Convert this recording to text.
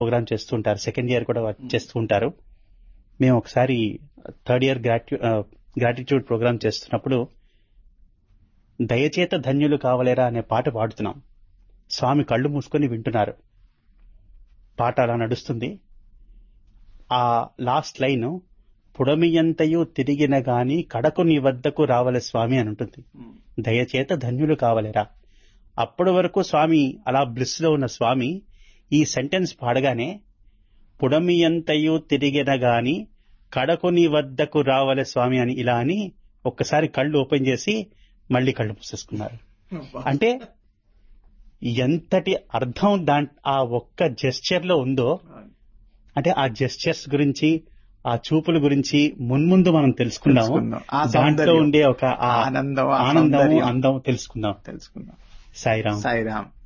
Programme చేస్తూ ఉంటారు second year కూడా వర్క్ చేస్తూ ఉంటారు మేము ఒకసారి థర్డ్ ఇయర్ గ్రాట్యూ గ్రాటిట్యూడ్ ప్రోగ్రామ్ చేస్తున్నప్పుడు దయచేత ధన్యులు కావలేరా అనే పాట పాడుతున్నాం స్వామి కళ్ళు మూసుకొని వింటున్నారు పాట అలా నడుస్తుంది ఆ లాస్ట్ లైన్ పుడమియంతయు తిరిగిన గాని కడకు నీ వద్దకు రావలే స్వామి అని ఉంటుంది దయచేత ధన్యులు కావలేరా అప్పటి వరకు స్వామి అలా బ్లిస్ లో ఉన్న స్వామి ఈ సెంటెన్స్ పాడగానే పుడమియంతయు తిరిగిన గాని కడకు నీ వద్దకు రావలే స్వామి అని ఇలా అని ఒక్కసారి కళ్ళు ఓపెన్ చేసి మళ్ళీ కళ్ళు మూసేసుకున్నారు అంటే ఎంతటి అర్థం దా ఆ ఒక్క జెస్చర్ లో ఉందో అంటే ఆ జెస్చర్స్ గురించి ఆ చూపుల గురించి మున్ముందు మనం తెలుసుకున్నాము తెలుసుకుందాం. ఆ దాంట్లో సౌందర్యం. ఉండే ఒక ఆ ఆనందం, ఆ ఆనందం సౌందర్యం. అందం తెలుసుకుందాం తెలుసుకుందాం సాయిరామ్ సాయిరామ్